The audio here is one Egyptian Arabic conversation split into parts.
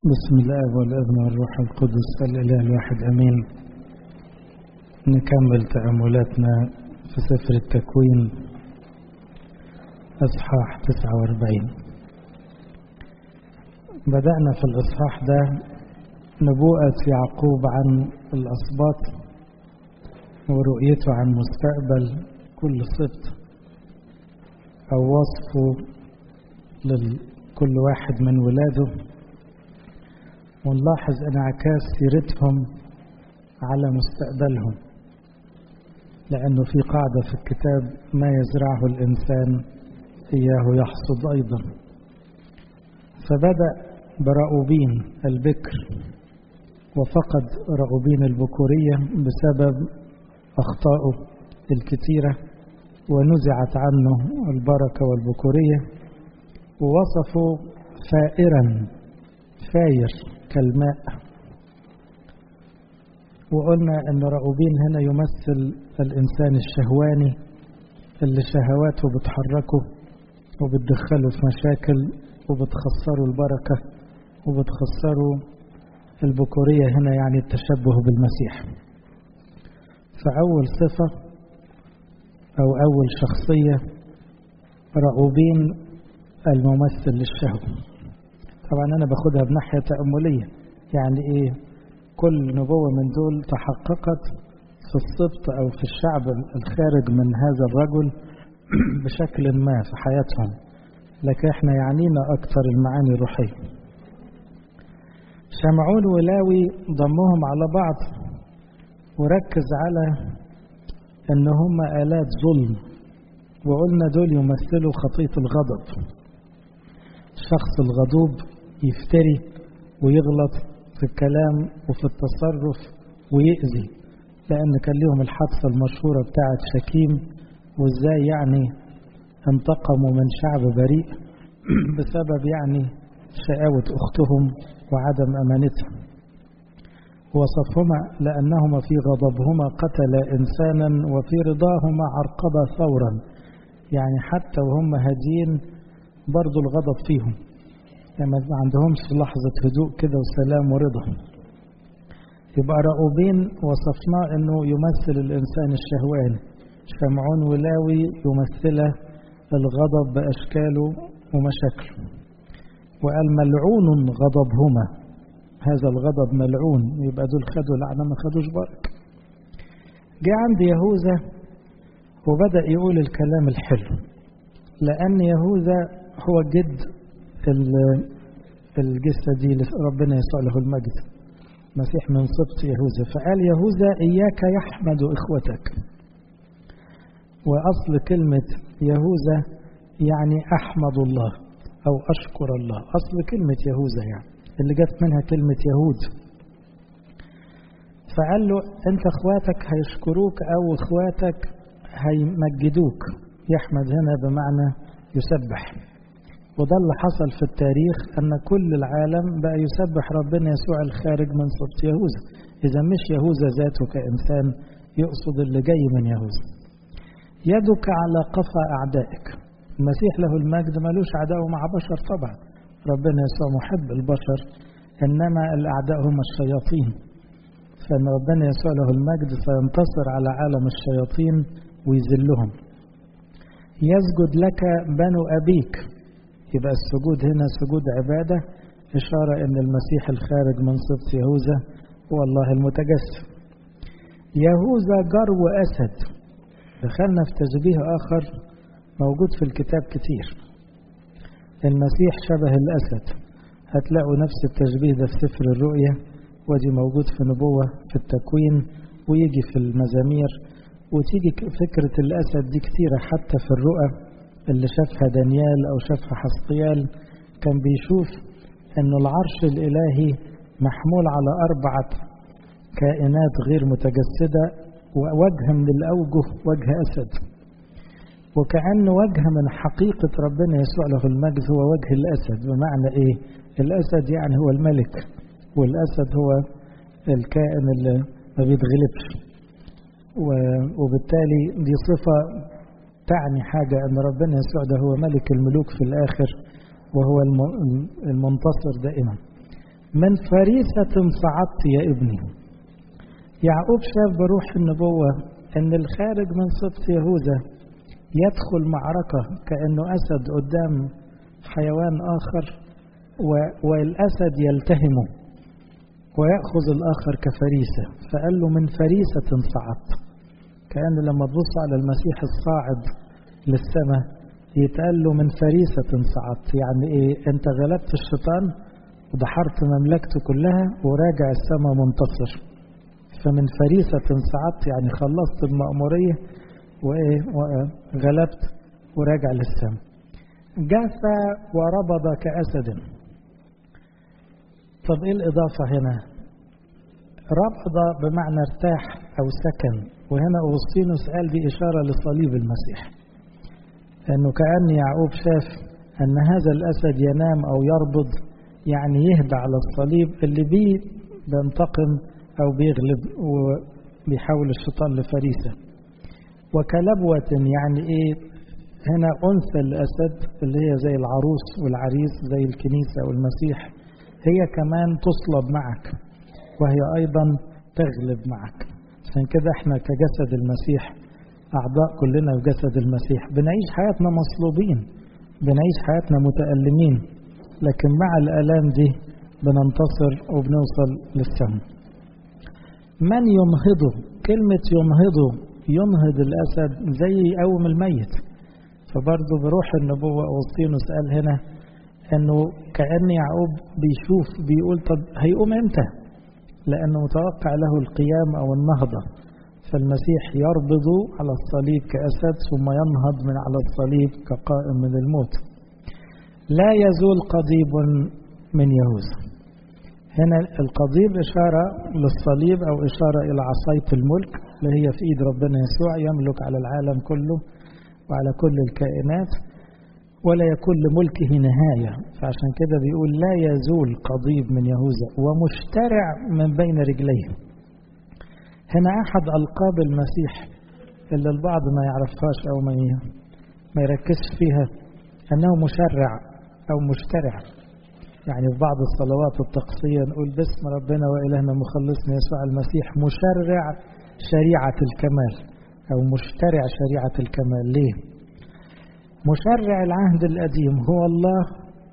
بسم الله والابن والروح القدس الإله الواحد أمين نكمل تأملاتنا في سفر التكوين أصحاح 49 بدأنا في الإصحاح ده نبوءة يعقوب عن الأسباط ورؤيته عن مستقبل كل سبط أو وصفه لكل واحد من ولاده ونلاحظ انعكاس سيرتهم على مستقبلهم لأنه في قاعدة في الكتاب ما يزرعه الإنسان إياه يحصد أيضا فبدأ برأوبين البكر وفقد رأوبين البكورية بسبب أخطائه الكثيرة ونزعت عنه البركة والبكورية ووصفوا فائرا فاير كالماء وقلنا أن رأوبين هنا يمثل الإنسان الشهواني اللي شهواته بتحركه وبتدخله في مشاكل وبتخسره البركة وبتخسره البكورية هنا يعني التشبه بالمسيح فأول صفة أو أول شخصية رأوبين الممثل للشهوة طبعا أنا باخدها بناحية تأملية يعني إيه كل نبوة من دول تحققت في السبط أو في الشعب الخارج من هذا الرجل بشكل ما في حياتهم لكن احنا يعنينا أكثر المعاني الروحية شمعون ولاوي ضمهم على بعض وركز على ان هم آلات ظلم وقلنا دول يمثلوا خطية الغضب الشخص الغضوب يفتري ويغلط في الكلام وفي التصرف ويأذي لأن كان لهم الحادثة المشهورة بتاعة شكيم وإزاي يعني انتقموا من شعب بريء بسبب يعني شقاوة أختهم وعدم أمانتها وصفهما لأنهما في غضبهما قتل إنسانا وفي رضاهما عرقبا ثورا يعني حتى وهم هاديين برضو الغضب فيهم يعني ما عندهمش لحظة هدوء كده وسلام ورضا يبقى رأوبين وصفناه أنه يمثل الإنسان الشهواني شمعون ولاوي يمثله الغضب بأشكاله ومشاكله وقال ملعون غضبهما هذا الغضب ملعون يبقى دول خدوا لعنة ما خدوش بركة جه عند يهوذا وبدأ يقول الكلام الحلو لأن يهوذا هو جد الجثة دي ربنا يسوع له المجد مسيح من سبط يهوذا فقال يهوذا إياك يحمد إخوتك وأصل كلمة يهوذا يعني أحمد الله أو أشكر الله أصل كلمة يهوذا يعني اللي جت منها كلمة يهود فقال له أنت إخواتك هيشكروك أو إخواتك هيمجدوك يحمد هنا بمعنى يسبح وده اللي حصل في التاريخ أن كل العالم بقى يسبح ربنا يسوع الخارج من سبط يهوذا إذا مش يهوذا ذاته كإنسان يقصد اللي جاي من يهوذا يدك على قفا أعدائك المسيح له المجد ملوش أعداء مع بشر طبعا ربنا يسوع محب البشر إنما الأعداء هم الشياطين فإن ربنا يسوع له المجد سينتصر على عالم الشياطين ويذلهم يسجد لك بنو أبيك يبقى السجود هنا سجود عبادة إشارة أن المسيح الخارج من سبط يهوذا هو الله المتجسد يهوذا جرو أسد دخلنا في تشبيه آخر موجود في الكتاب كتير المسيح شبه الأسد هتلاقوا نفس التشبيه ده في سفر الرؤيا ودي موجود في نبوة في التكوين ويجي في المزامير وتيجي فكرة الأسد دي كتيرة حتى في الرؤى اللي شافها دانيال أو شافها حسقيال كان بيشوف أن العرش الإلهي محمول على أربعة كائنات غير متجسدة ووجه من الأوجه وجه أسد وكأن وجه من حقيقة ربنا يسوع له المجد هو وجه الأسد بمعنى إيه؟ الأسد يعني هو الملك والأسد هو الكائن اللي ما بيتغلبش وبالتالي دي صفة تعني حاجة أن ربنا يسوع ده هو ملك الملوك في الآخر وهو المنتصر دائما من فريسة صعدت يا ابني يعقوب شاف بروح النبوة ان الخارج من سبط يهوذا يدخل معركة كأنه أسد قدام حيوان آخر والأسد يلتهمه ويأخذ الآخر كفريسة فقال له من فريسة صعدت كأن لما تبص على المسيح الصاعد للسماء يتقال له من فريسة صعدت يعني إيه أنت غلبت الشيطان ودحرت مملكته كلها وراجع السماء منتصر فمن فريسة صعدت يعني خلصت المأمورية وإيه وغلبت وراجع للسماء جاف وربض كأسد طب إيه الإضافة هنا ربض بمعنى ارتاح أو سكن وهنا أغسطينوس قال دي إشارة لصليب المسيح أنه كأن يعقوب شاف أن هذا الأسد ينام أو يربض يعني يهدى على الصليب اللي بيه بينتقم أو بيغلب وبيحول الشيطان لفريسة وكلبوة يعني إيه هنا أنثى الأسد اللي هي زي العروس والعريس زي الكنيسة والمسيح هي كمان تصلب معك وهي أيضا تغلب معك عشان كده احنا كجسد المسيح أعضاء كلنا في جسد المسيح بنعيش حياتنا مصلوبين بنعيش حياتنا متألمين لكن مع الآلام دي بننتصر وبنوصل للسماء من ينهضه كلمة ينهضه ينهض الأسد زي يقوم الميت فبرضه بروح النبوة أوسطينوس قال هنا أنه كأن يعقوب بيشوف بيقول طب هيقوم إمتى لأنه متوقع له القيام أو النهضة فالمسيح يربض على الصليب كأسد ثم ينهض من على الصليب كقائم من الموت لا يزول قضيب من يهوذا هنا القضيب إشارة للصليب أو إشارة إلى عصاية الملك اللي هي في إيد ربنا يسوع يملك على العالم كله وعلى كل الكائنات ولا يكون لملكه نهاية فعشان كده بيقول لا يزول قضيب من يهوذا ومشترع من بين رجليه هنا أحد ألقاب المسيح اللي البعض ما يعرفهاش أو ما ما يركزش فيها أنه مشرع أو مشترع يعني في بعض الصلوات الطقسية نقول باسم ربنا وإلهنا مخلصنا يسوع المسيح مشرع شريعة الكمال أو مشترع شريعة الكمال ليه؟ مشرع العهد القديم هو الله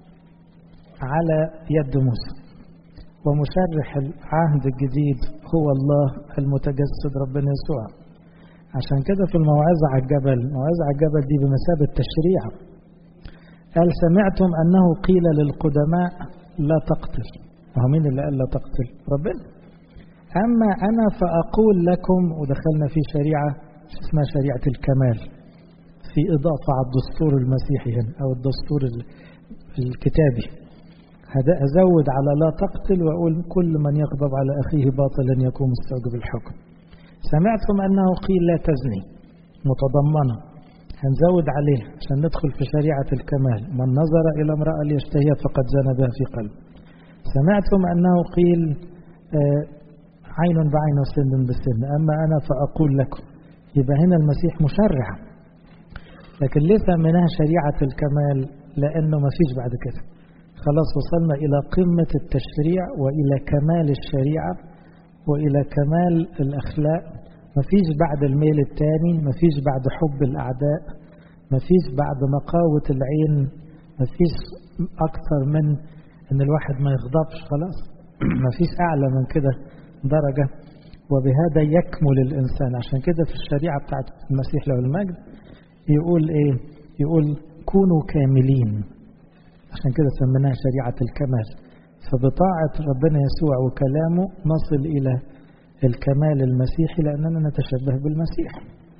على يد موسى ومشرح العهد الجديد هو الله المتجسد ربنا يسوع عشان كده في الموعظة على الجبل الموعظة على الجبل دي بمثابة تشريع قال سمعتم أنه قيل للقدماء لا تقتل وهو مين اللي قال لا تقتل ربنا أما أنا فأقول لكم ودخلنا في شريعة اسمها شريعة الكمال في إضافة على الدستور المسيحي هنا أو الدستور الكتابي هذا أزود على لا تقتل وأقول كل من يغضب على أخيه باطلا يكون مستوجب الحكم سمعتم أنه قيل لا تزني متضمنة هنزود عليه عشان ندخل في شريعة الكمال من نظر إلى امرأة ليشتهيها فقد زنى بها في قلب سمعتم أنه قيل آه عين بعين وسن بسن أما أنا فأقول لكم يبقى هنا المسيح مشرع لكن ليه سميناها شريعة الكمال لأنه ما فيش بعد كده خلاص وصلنا إلى قمة التشريع وإلى كمال الشريعة وإلى كمال الأخلاق ما فيش بعد الميل الثاني ما فيش بعد حب الأعداء ما فيش بعد نقاوة العين ما فيش أكثر من أن الواحد ما يغضبش خلاص ما فيش أعلى من كده درجة وبهذا يكمل الإنسان عشان كده في الشريعة بتاعت المسيح له المجد يقول إيه يقول كونوا كاملين عشان كده سميناها شريعة الكمال فبطاعة ربنا يسوع وكلامه نصل إلى الكمال المسيحي لأننا نتشبه بالمسيح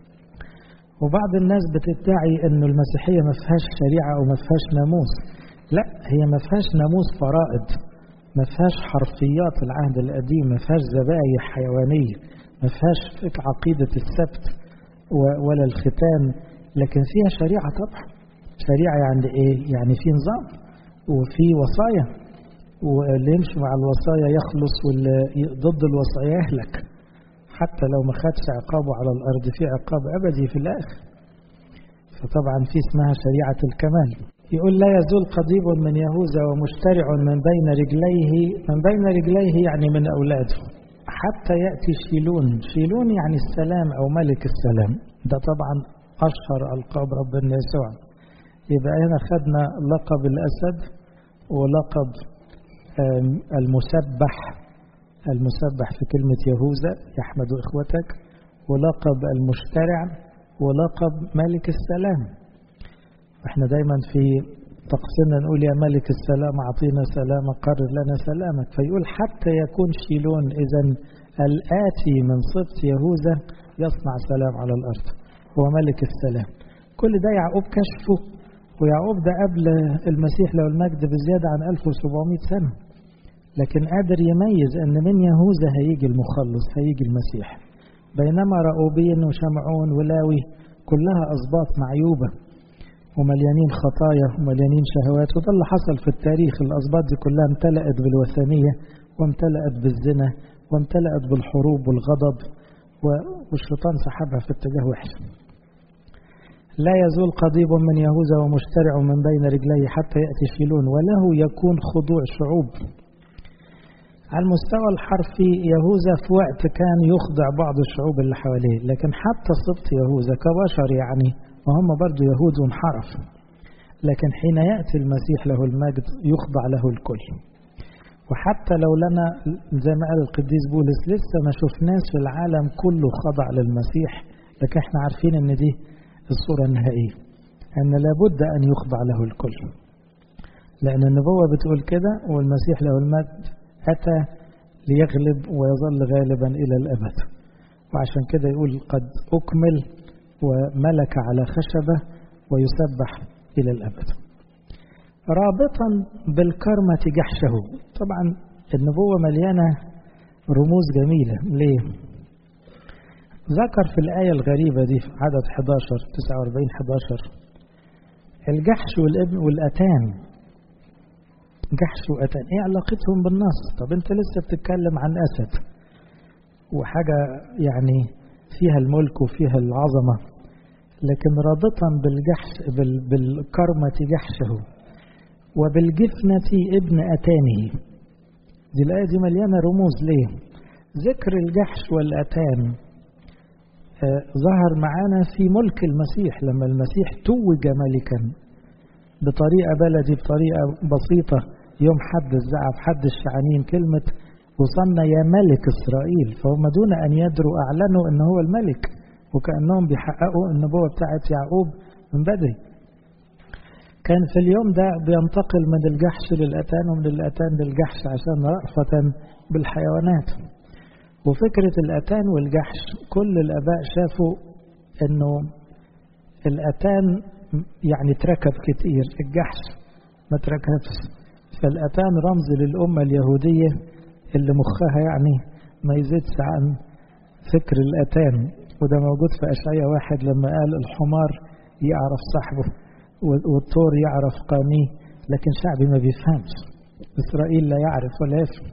وبعض الناس بتدعي أن المسيحية ما فيهاش شريعة أو ما فيهاش ناموس لا هي ما فيهاش ناموس فرائض ما فيهاش حرفيات العهد القديم ما فيهاش ذبايح حيوانية ما فيهاش عقيدة السبت ولا الختان لكن فيها شريعة طبعا شريعة يعني إيه؟ يعني في نظام وفي وصايا واللي يمشي مع الوصايا يخلص واللي ضد الوصايا يهلك حتى لو ما خدش عقابه على الأرض في عقاب أبدي في الآخر فطبعا في اسمها شريعة الكمال يقول لا يزول قضيب من يهوذا ومشترع من بين رجليه من بين رجليه يعني من أولاده حتى يأتي شيلون شيلون يعني السلام أو ملك السلام ده طبعا أشهر ألقاب ربنا يسوع يبقى هنا خدنا لقب الأسد ولقب المسبح المسبح في كلمة يهوذا يحمد إخوتك ولقب المشترع ولقب ملك السلام احنا دايما في طقسنا نقول يا ملك السلام أعطينا سلام قرر لنا سلامك فيقول حتى يكون شيلون إذا الآتي من صفت يهوذا يصنع سلام على الأرض هو ملك السلام كل ده يعقوب كشفه ويعقوب ده قبل المسيح له المجد بزيادة عن 1700 سنة لكن قادر يميز أن من يهوذا هيجي المخلص هيجي المسيح بينما رأوبين وشمعون ولاوي كلها أسباط معيوبة ومليانين خطايا ومليانين شهوات وده اللي حصل في التاريخ الأسباط دي كلها امتلأت بالوثنية وامتلأت بالزنا وامتلأت بالحروب والغضب والشيطان سحبها في اتجاه وحش لا يزول قضيب من يهوذا ومشترع من بين رجليه حتى يأتي شيلون وله يكون خضوع شعوب على المستوى الحرفي يهوذا في وقت كان يخضع بعض الشعوب اللي حواليه لكن حتى سبط يهوذا كبشر يعني وهم برضو يهود وانحرف لكن حين يأتي المسيح له المجد يخضع له الكل وحتى لو لنا زي ما قال القديس بولس لسه ما شفناش في العالم كله خضع للمسيح لكن احنا عارفين ان دي الصورة النهائية ان لابد ان يخضع له الكل لان النبوة بتقول كده والمسيح له المجد أتى ليغلب ويظل غالبا إلى الأبد وعشان كده يقول قد أكمل وملك على خشبة ويسبح إلى الأبد رابطا بالكرمة جحشه طبعا النبوة مليانة رموز جميلة ليه ذكر في الآية الغريبة دي في عدد 11 49 11 الجحش والابن والأتان جحش وأتان ايه علاقتهم بالنص طب انت لسه بتتكلم عن أسد وحاجة يعني فيها الملك وفيها العظمة لكن رابطا بالجحش بال بالكرمة جحشه وبالجفنة ابن أتانه دي الآية دي مليانة رموز ليه ذكر الجحش والأتان آه ظهر معانا في ملك المسيح لما المسيح توج ملكا بطريقة بلدي بطريقة بسيطة يوم حد الزعف حد الشعانين كلمة وصلنا يا ملك إسرائيل فهم دون أن يدروا أعلنوا أن هو الملك وكأنهم بيحققوا النبوة بتاعت يعقوب من بدري كان في اليوم ده بينتقل من الجحش للأتان ومن الأتان للجحش عشان رأفة بالحيوانات وفكرة الأتان والجحش كل الآباء شافوا أنه الأتان يعني تركب كتير الجحش ما تركبش فالأتان رمز للأمة اليهودية اللي مخها يعني ما يزيدش عن فكر الأتان وده موجود في أشعية واحد لما قال الحمار يعرف صاحبه والطور يعرف قانيه لكن شعبي ما بيفهمش إسرائيل لا يعرف ولا يفهم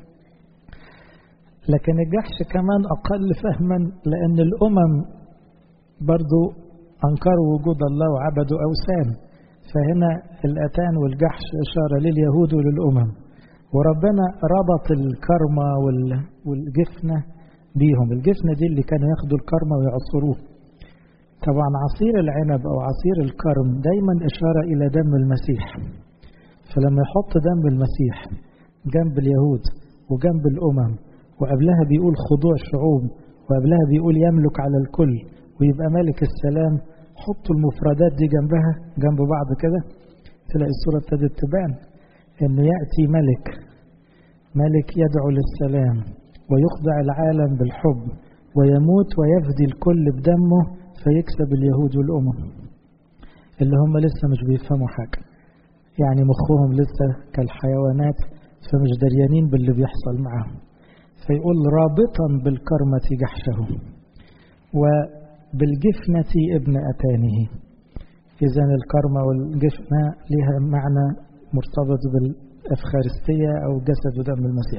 لكن الجحش كمان أقل فهما لأن الأمم برضو أنكروا وجود الله وعبدوا أوثان فهنا الأتان والجحش إشارة لليهود وللأمم وربنا ربط الكرمة والجفنة بيهم الجفنة دي اللي كانوا ياخدوا الكرمة ويعصروه طبعا عصير العنب أو عصير الكرم دايما إشارة إلى دم المسيح فلما يحط دم المسيح جنب اليهود وجنب الأمم وقبلها بيقول خضوع الشعوب وقبلها بيقول يملك على الكل ويبقى ملك السلام حطوا المفردات دي جنبها جنب بعض كده تلاقي الصورة ابتدت تبان انه يأتي ملك ملك يدعو للسلام ويخضع العالم بالحب ويموت ويفدي الكل بدمه فيكسب اليهود والأمم اللي هم لسه مش بيفهموا حاجة يعني مخهم لسه كالحيوانات فمش دريانين باللي بيحصل معاهم فيقول رابطا بالكرمة جحشه وبالجفنة ابن أتانه إذا الكرمة والجفنة لها معنى مرتبط بالأفخارستية أو جسد ودم المسيح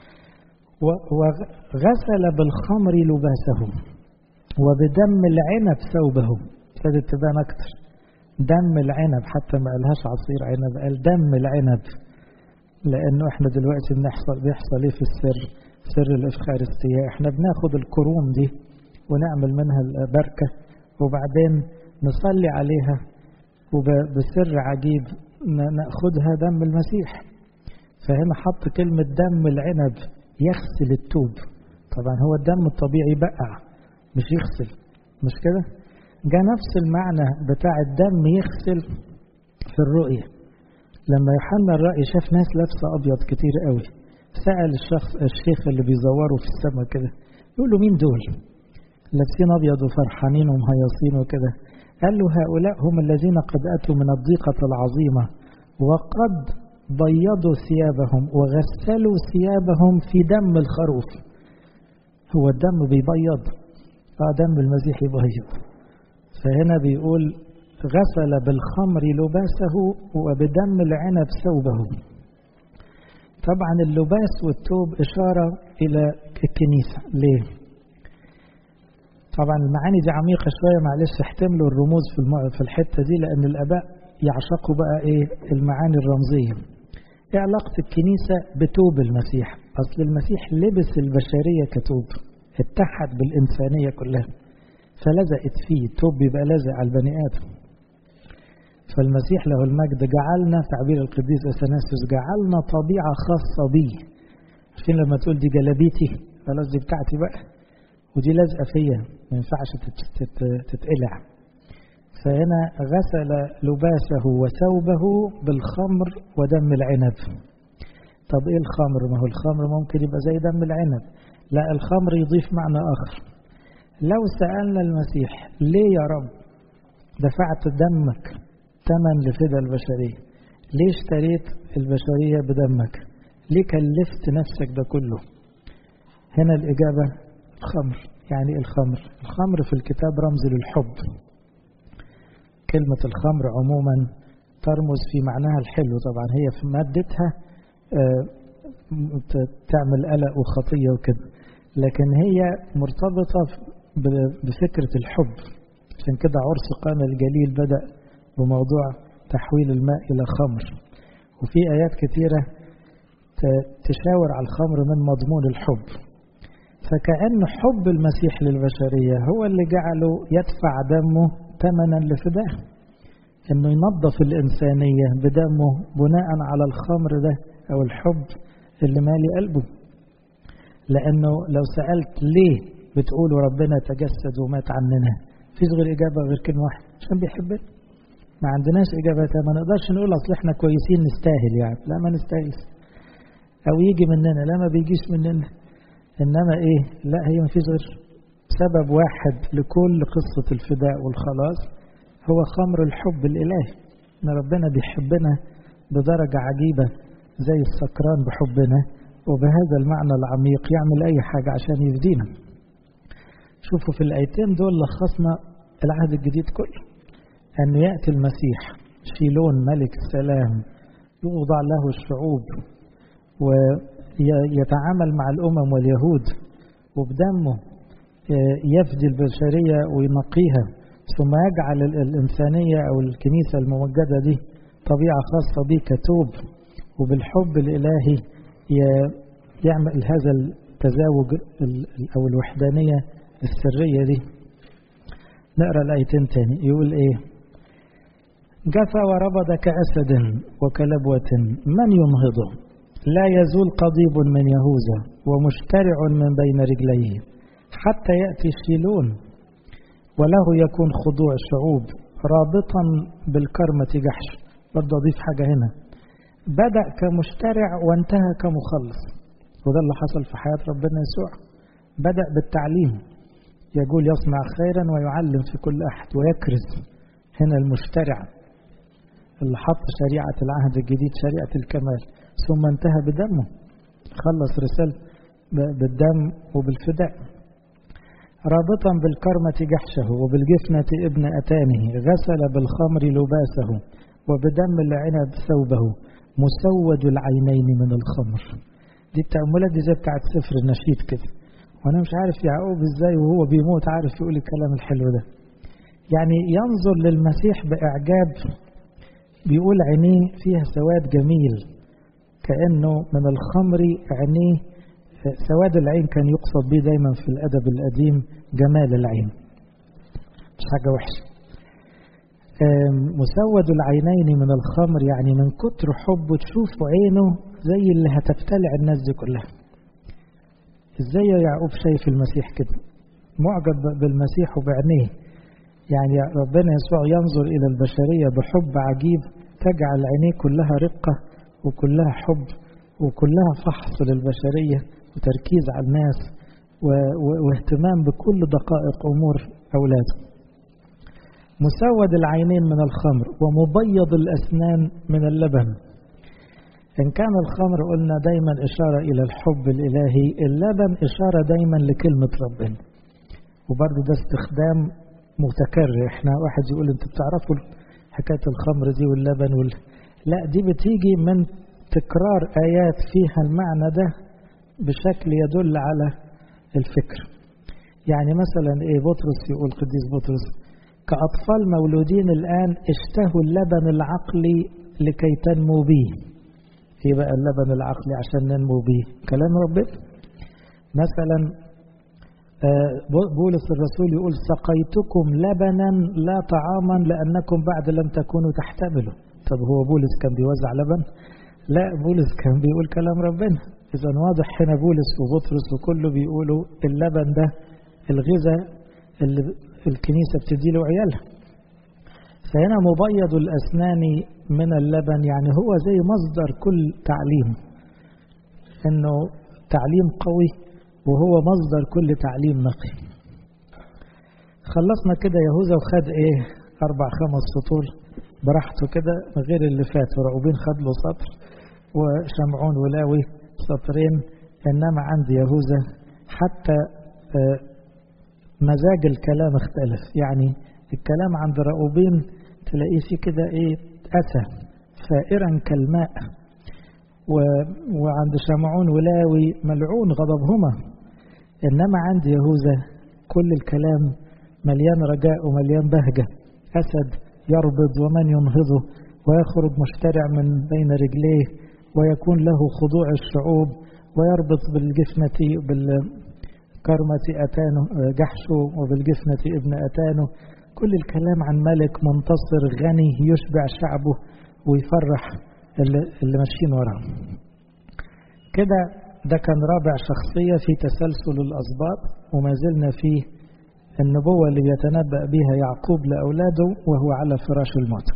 وغسل بالخمر لباسه وبدم العنب ثوبه ابتدت تبان أكتر دم العنب حتى ما قالهاش عصير عنب قال دم العنب لأنه احنا دلوقتي بنحصل بيحصل ايه في السر سر الإفخارستية احنا بناخد الكروم دي ونعمل منها البركة وبعدين نصلي عليها وبسر عجيب ناخدها دم المسيح فهنا حط كلمة دم العنب يغسل التوب طبعا هو الدم الطبيعي بقع مش يغسل مش كده جاء نفس المعنى بتاع الدم يغسل في الرؤية لما يوحنا الرأي شاف ناس لابسة أبيض كتير قوي سأل الشخص الشيخ اللي بيزوروا في السماء كده يقول له مين دول لابسين أبيض وفرحانين ومهيصين وكده قال له هؤلاء هم الذين قد أتوا من الضيقة العظيمة وقد بيضوا ثيابهم وغسلوا ثيابهم في دم الخروف هو الدم بيبيض اه دم المسيح يبيض فهنا بيقول غسل بالخمر لباسه وبدم العنب ثوبه طبعا اللباس والثوب إشارة إلى الكنيسة ليه طبعا المعاني دي عميقة شوية معلش احتملوا الرموز في في الحتة دي لأن الآباء يعشقوا بقى إيه المعاني الرمزية إيه علاقة الكنيسة بتوب المسيح أصل المسيح لبس البشرية كتوب اتحد بالإنسانية كلها فلزقت فيه التوب بيبقى لازق على البني آدم فالمسيح له المجد جعلنا تعبير القديس أثناسيوس جعلنا طبيعة خاصة بيه عارفين لما تقول دي جلابيتي خلاص دي بتاعتي بقى ودي لازقة فيا ما ينفعش تتقلع فهنا غسل لباسه وثوبه بالخمر ودم العنب طب ايه الخمر ما هو الخمر ممكن يبقى زي دم العنب لا الخمر يضيف معنى آخر لو سألنا المسيح ليه يا رب دفعت دمك ثمن لفدى البشرية ليه اشتريت البشرية بدمك ليه كلفت نفسك ده كله هنا الإجابة الخمر يعني الخمر الخمر في الكتاب رمز للحب كلمة الخمر عموما ترمز في معناها الحلو طبعا هي في مادتها تعمل قلق وخطية وكده لكن هي مرتبطة بفكرة الحب عشان كده عرس قانا الجليل بدأ بموضوع تحويل الماء إلى خمر وفي آيات كثيرة تشاور على الخمر من مضمون الحب فكأن حب المسيح للبشرية هو اللي جعله يدفع دمه ثمنا لفداه انه ينظف الإنسانية بدمه بناء على الخمر ده أو الحب اللي مالي قلبه لأنه لو سألت ليه بتقولوا ربنا تجسد ومات عننا فيش غير إجابة غير كلمة واحدة عشان بيحبنا ما عندناش إجابة ما نقدرش نقول أصل إحنا كويسين نستاهل يعني لا ما نستاهلش أو يجي مننا لا ما بيجيش مننا إنما إيه لا هي ما فيش غير سبب واحد لكل قصة الفداء والخلاص هو خمر الحب الإلهي إن ربنا بيحبنا بدرجة عجيبة زي السكران بحبنا وبهذا المعنى العميق يعمل أي حاجة عشان يفدينا شوفوا في الآيتين دول لخصنا العهد الجديد كله أن يأتي المسيح شيلون ملك السلام يوضع له الشعوب ويتعامل مع الأمم واليهود وبدمه يفدي البشرية وينقيها ثم يجعل الإنسانية أو الكنيسة الممجدة دي طبيعة خاصة به كتوب وبالحب الإلهي يعمل هذا التزاوج أو الوحدانية السرية دي نقرأ الآيتين تاني يقول إيه جفا وربض كأسد وكلبوة من ينهضه لا يزول قضيب من يهوذا ومشترع من بين رجليه حتى يأتي الشيلون وله يكون خضوع الشعوب رابطا بالكرمة جحش برضه أضيف حاجة هنا بدأ كمشترع وانتهى كمخلص وده اللي حصل في حياة ربنا يسوع بدأ بالتعليم يقول يصنع خيرا ويعلم في كل أحد ويكرز هنا المشترع اللي حط شريعة العهد الجديد شريعة الكمال ثم انتهى بدمه خلص رسالة بالدم وبالفداء رابطا بالكرمة جحشه وبالجفنة ابن أتانه غسل بالخمر لباسه وبدم العنب ثوبه مسود العينين من الخمر دي التأملات دي زي بتاعت سفر النشيد كده وانا مش عارف يعقوب ازاي وهو بيموت عارف يقول الكلام الحلو ده يعني ينظر للمسيح بإعجاب بيقول عينيه فيها سواد جميل كأنه من الخمر عينيه سواد العين كان يقصد به دايما في الأدب القديم جمال العين مش حاجة وحشة مسود العينين من الخمر يعني من كتر حبه تشوف عينه زي اللي هتبتلع الناس دي كلها ازاي يا يعقوب شايف المسيح كده معجب بالمسيح وبعينيه يعني ربنا يسوع ينظر إلى البشرية بحب عجيب تجعل عينيه كلها رقة وكلها حب وكلها فحص للبشرية وتركيز على الناس واهتمام بكل دقائق أمور أولاده مسود العينين من الخمر ومبيض الأسنان من اللبن إن كان الخمر قلنا دايما إشارة إلى الحب الإلهي اللبن إشارة دايما لكلمة ربنا وبرضه ده استخدام متكرر احنا واحد يقول انت بتعرفوا حكاية الخمر دي واللبن وال... لا دي بتيجي من تكرار آيات فيها المعنى ده بشكل يدل على الفكر يعني مثلا ايه بطرس يقول قديس بطرس كأطفال مولودين الآن اشتهوا اللبن العقلي لكي تنمو به ايه بقى اللبن العقلي عشان ننمو به كلام ربنا مثلا بولس الرسول يقول سقيتكم لبنا لا طعاما لأنكم بعد لم تكونوا تحتملوا طب هو بولس كان بيوزع لبن لا بولس كان بيقول كلام ربنا إذا واضح هنا بولس وبطرس وكله بيقولوا اللبن ده الغذاء اللي الكنيسة بتدي له عيالها فهنا مبيض الأسنان من اللبن يعني هو زي مصدر كل تعليم إنه تعليم قوي وهو مصدر كل تعليم نقي خلصنا كده يهوذا وخد ايه اربع خمس سطور براحته كده غير اللي فات ورعوبين خد له سطر وشمعون ولاوي سطرين انما عند يهوذا حتى مزاج الكلام اختلف يعني الكلام عند رؤوبين تلاقيه في كده ايه أسى فائرا كالماء وعند شمعون ولاوي ملعون غضبهما إنما عند يهوذا كل الكلام مليان رجاء ومليان بهجة أسد يربض ومن ينهضه ويخرج مشترع من بين رجليه ويكون له خضوع الشعوب ويربط بالجفنة بالكرمة أتانه جحشه وبالجفنة ابن أتانه كل الكلام عن ملك منتصر غني يشبع شعبه ويفرح اللي, اللي ماشيين وراه كده ده كان رابع شخصية في تسلسل الأسباط وما زلنا في النبوة اللي بيتنبأ بها يعقوب لأولاده وهو على فراش الموت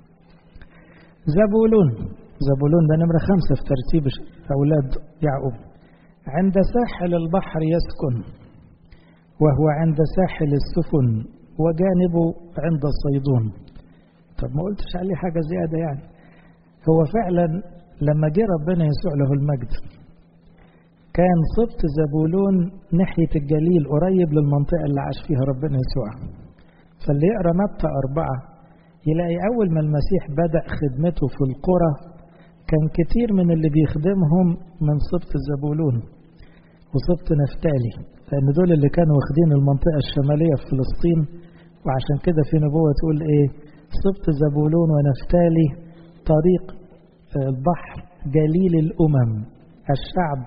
زبولون زبولون ده نمرة خمسة في ترتيب أولاد يعقوب عند ساحل البحر يسكن وهو عند ساحل السفن وجانبه عند صيدون طب ما قلتش عليه حاجة زيادة يعني هو فعلا لما جه ربنا يسوع له المجد كان سبط زبولون ناحية الجليل قريب للمنطقة اللي عاش فيها ربنا يسوع فاللي يقرأ متى أربعة يلاقي أول ما المسيح بدأ خدمته في القرى كان كتير من اللي بيخدمهم من سبط زبولون وسبط نفتالي لأن دول اللي كانوا واخدين المنطقة الشمالية في فلسطين وعشان كده في نبوة تقول إيه سبط زبولون ونفتالي طريق البحر جليل الأمم الشعب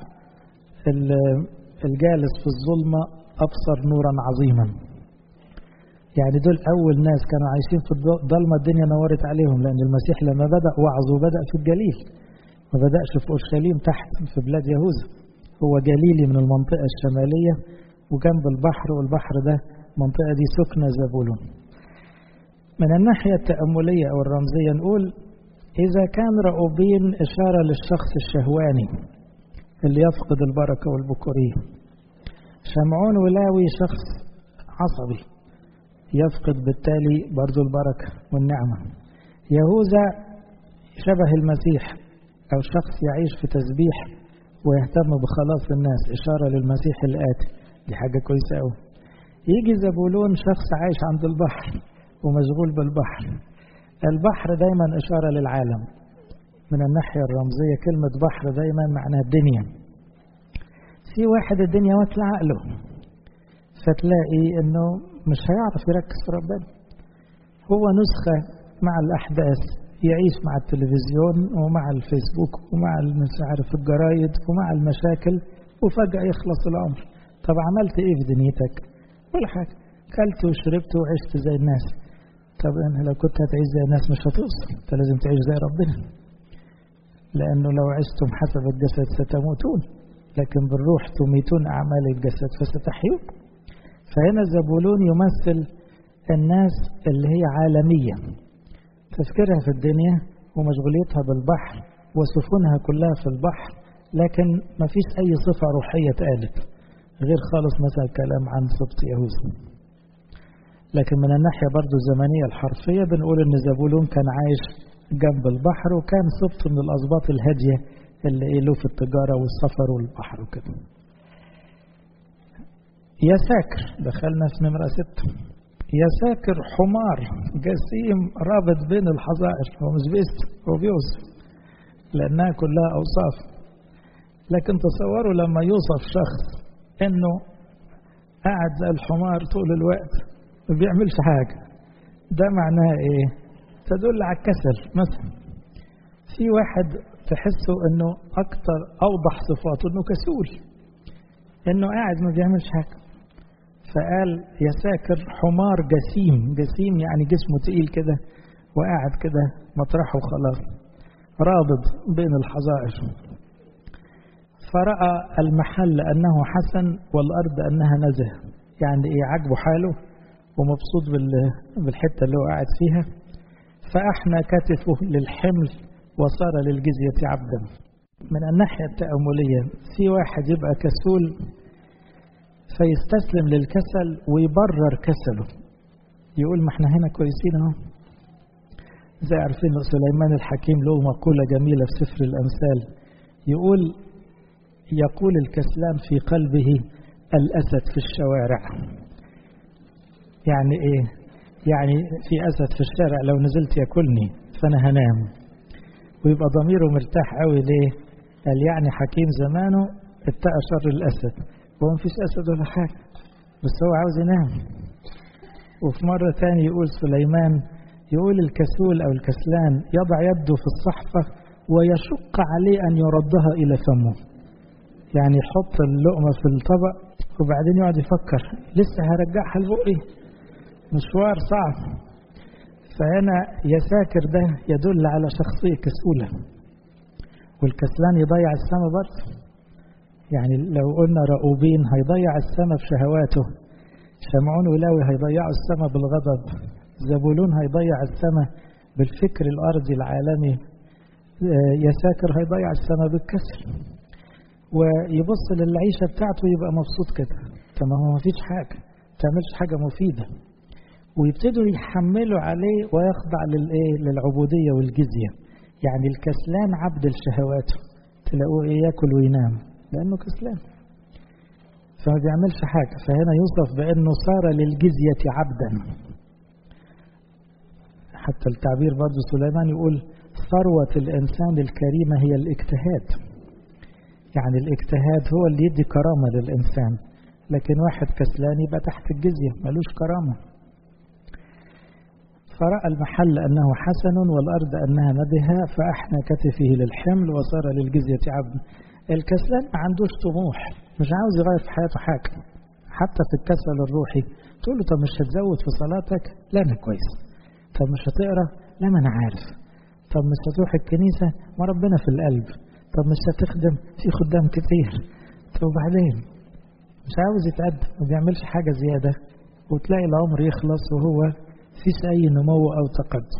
الجالس في الظلمة أبصر نورا عظيما يعني دول أول ناس كانوا عايشين في الضلمة الدنيا نورت عليهم لأن المسيح لما بدأ وعظه بدأ في الجليل ما بدأش في أورشليم تحت في بلاد يهوذا هو جليلي من المنطقة الشمالية وجنب البحر والبحر ده منطقة دي سكنة زبولون من الناحية التأملية أو الرمزية نقول إذا كان رأوبين إشارة للشخص الشهواني اللي يفقد البركة والبكورية شمعون ولاوي شخص عصبي يفقد بالتالي برضو البركة والنعمة يهوذا شبه المسيح أو شخص يعيش في تسبيح ويهتم بخلاص الناس إشارة للمسيح الآتي دي حاجة كويسة أوي يجي زبولون شخص عايش عند البحر ومشغول بالبحر البحر دايما إشارة للعالم من الناحية الرمزية كلمة بحر دايما معناها الدنيا في واحد الدنيا واكلة عقله فتلاقي انه مش هيعرف يركز في ربنا هو نسخة مع الأحداث يعيش مع التلفزيون ومع الفيسبوك ومع مش عارف الجرايد ومع المشاكل وفجأة يخلص العمر طب عملت ايه في دنيتك ولا حاجة كلت وشربت وعشت زي الناس طب انا لو كنت هتعيش زي الناس مش هتوصل انت لازم تعيش زي ربنا لانه لو عشتم حسب الجسد ستموتون لكن بالروح تميتون اعمال الجسد فستحيون فهنا زبولون يمثل الناس اللي هي عالمية تفكيرها في الدنيا ومشغوليتها بالبحر وسفنها كلها في البحر لكن ما فيش أي صفة روحية اتقالت غير خالص مثلا كلام عن سبط يهوذا لكن من الناحية برضو الزمنية الحرفية بنقول إن زبولون كان عايش جنب البحر وكان سبط من الأسباط الهادية اللي إيه له في التجارة والسفر والبحر وكده يا ساكر دخلنا في نمرة ستة يا ساكر حمار جسيم رابط بين الحظائر هو مش بيست هو بيوصف لأنها كلها أوصاف لكن تصوروا لما يوصف شخص إنه قاعد زي الحمار طول الوقت ما بيعملش حاجة ده معناه إيه؟ تدل على الكسل مثلا في واحد تحسه إنه أكتر أوضح صفاته إنه كسول إنه قاعد ما بيعملش حاجة فقال يا ساكر حمار جسيم جسيم يعني جسمه تقيل كده وقاعد كده مطرحه خلاص رابط بين الحظائر فرأى المحل أنه حسن والأرض أنها نزه يعني إيه عجبه حاله ومبسوط بالحتة اللي هو قاعد فيها فأحنى كتفه للحمل وصار للجزية عبدا من الناحية التأملية في واحد يبقى كسول فيستسلم للكسل ويبرر كسله يقول ما احنا هنا كويسين اهو زي عارفين سليمان الحكيم له مقولة جميلة في سفر الأمثال يقول يقول الكسلان في قلبه الأسد في الشوارع يعني إيه يعني في أسد في الشارع لو نزلت ياكلني فأنا هنام ويبقى ضميره مرتاح قوي ليه قال يعني حكيم زمانه اتقى شر الأسد هو مفيش أسد ولا حاجة بس هو عاوز ينام وفي مرة تاني يقول سليمان يقول الكسول أو الكسلان يضع يده في الصحفة ويشق عليه أن يردها إلى فمه يعني يحط اللقمة في الطبق وبعدين يقعد يفكر لسه هرجعها لبقي مشوار صعب فهنا يساكر ده يدل على شخصية كسولة والكسلان يضيع السماء برضه يعني لو قلنا رؤوبين هيضيع السماء بشهواته شمعون ولاوي هيضيعوا السماء بالغضب زبولون هيضيع السماء بالفكر الأرضي العالمي يساكر هيضيع السماء بالكسل ويبص للعيشة بتاعته يبقى مبسوط كده طب ما هو مفيش حاجة ما تعملش حاجة مفيدة ويبتدوا يحملوا عليه ويخضع للايه للعبودية والجزية يعني الكسلان عبد لشهواته تلاقوه ايه ياكل وينام لأنه كسلان فما بيعملش حاجة فهنا يوصف بأنه صار للجزية عبدا حتى التعبير برضه سليمان يقول ثروة الإنسان الكريمة هي الاجتهاد يعني الاجتهاد هو اللي يدي كرامة للإنسان لكن واحد كسلان يبقى تحت الجزية ملوش كرامة فرأى المحل أنه حسن والأرض أنها ندها فأحنى كتفه للحمل وصار للجزية عبد الكسلان ما عندوش طموح مش عاوز يغير في حياته حاجة حتى في الكسل الروحي تقول له طب مش هتزود في صلاتك لا أنا كويس طب مش هتقرا لا ما أنا عارف طب مش هتروح الكنيسة ما ربنا في القلب طب مش هتخدم في خدام كتير طب وبعدين مش عاوز يتقدم ما بيعملش حاجة زيادة وتلاقي العمر يخلص وهو فيش أي نمو أو تقدم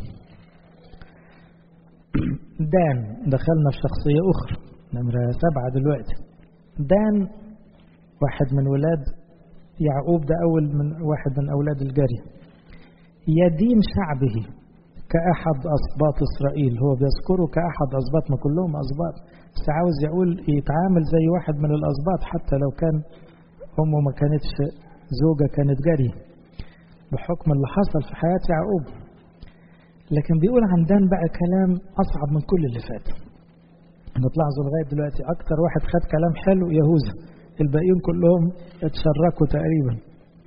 دان دخلنا في شخصية أخرى نمرة سبعة دلوقتي دان واحد من ولاد يعقوب ده أول من واحد من أولاد الجري يدين شعبه كأحد أسباط إسرائيل هو بيذكره كأحد أسباط ما كلهم أسباط بس عاوز يقول يتعامل زي واحد من الأسباط حتى لو كان أمه ما كانتش زوجة كانت جري بحكم اللي حصل في حياة يعقوب لكن بيقول عن دان بقى كلام أصعب من كل اللي فات نطلعوا لغاية دلوقتي أكتر واحد خد كلام حلو يهوذا الباقيين كلهم اتشركوا تقريبا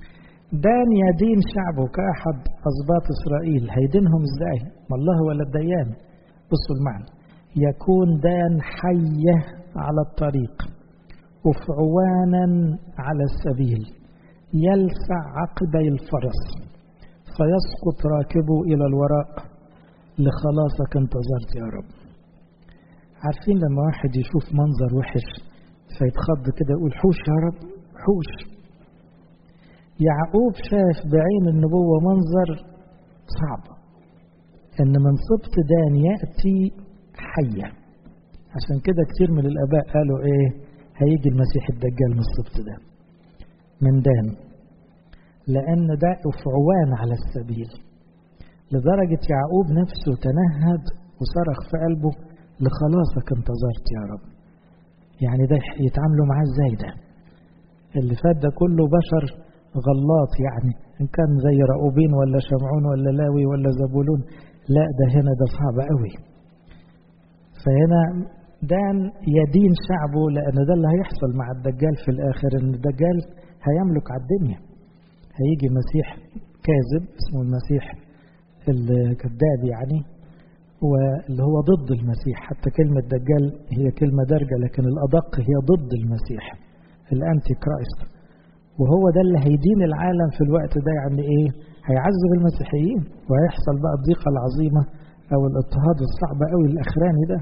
دان يدين شعبه كأحد أسباط إسرائيل هيدينهم إزاي ما الله ولا الديان بصوا المعنى يكون دان حية على الطريق وفعوانا على السبيل يلسع عقبي الفرس فيسقط راكبه إلى الوراء لخلاصك انتظرت يا رب عارفين لما واحد يشوف منظر وحش فيتخض كده يقول حوش يا رب حوش يعقوب شاف بعين النبوة منظر صعب ان من سبط دان يأتي حية عشان كده كتير من الآباء قالوا ايه هيجي المسيح الدجال من السبط ده من دان لأن ده أفعوان على السبيل لدرجة يعقوب نفسه تنهد وصرخ في قلبه لخلاصك انتظرت يا رب يعني ده يتعاملوا معاه ازاي ده اللي فات ده كله بشر غلاط يعني ان كان زي رأوبين ولا شمعون ولا لاوي ولا زبولون لا ده هنا ده صعب قوي فهنا دان يدين شعبه لان ده اللي هيحصل مع الدجال في الاخر ان الدجال هيملك على الدنيا هيجي مسيح كاذب اسمه المسيح الكذاب يعني واللي هو ضد المسيح حتى كلمة دجال هي كلمة درجة لكن الأدق هي ضد المسيح الأنتي كرايست وهو ده اللي هيدين العالم في الوقت ده يعني إيه هيعذب المسيحيين وهيحصل بقى الضيقة العظيمة أو الاضطهاد الصعب أوي الأخراني ده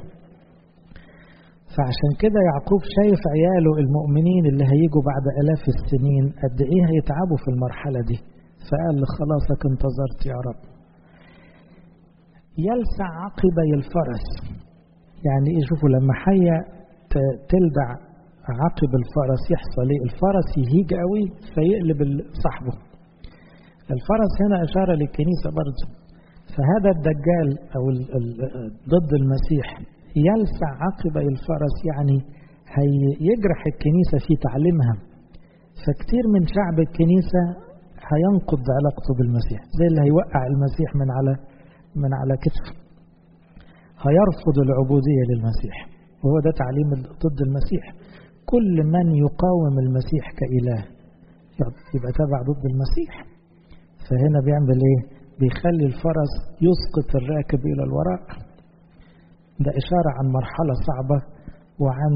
فعشان كده يعقوب شايف عياله المؤمنين اللي هيجوا بعد آلاف السنين قد إيه هيتعبوا في المرحلة دي فقال خلاصك انتظرت يا رب يلسع عقبي الفرس يعني ايه شوفوا لما حية تلدع عقب الفرس يحصل ايه الفرس يهيج قوي فيقلب صاحبه الفرس هنا إشارة للكنيسة برضه فهذا الدجال أو ضد المسيح يلسع عقبي الفرس يعني هيجرح الكنيسة في تعليمها فكتير من شعب الكنيسة هينقض علاقته بالمسيح زي اللي هيوقع المسيح من على من على كتفه هيرفض العبودية للمسيح وهو ده تعليم ضد المسيح كل من يقاوم المسيح كإله يبقى تبع ضد المسيح فهنا بيعمل ايه بيخلي الفرس يسقط الراكب إلى الوراء ده إشارة عن مرحلة صعبة وعن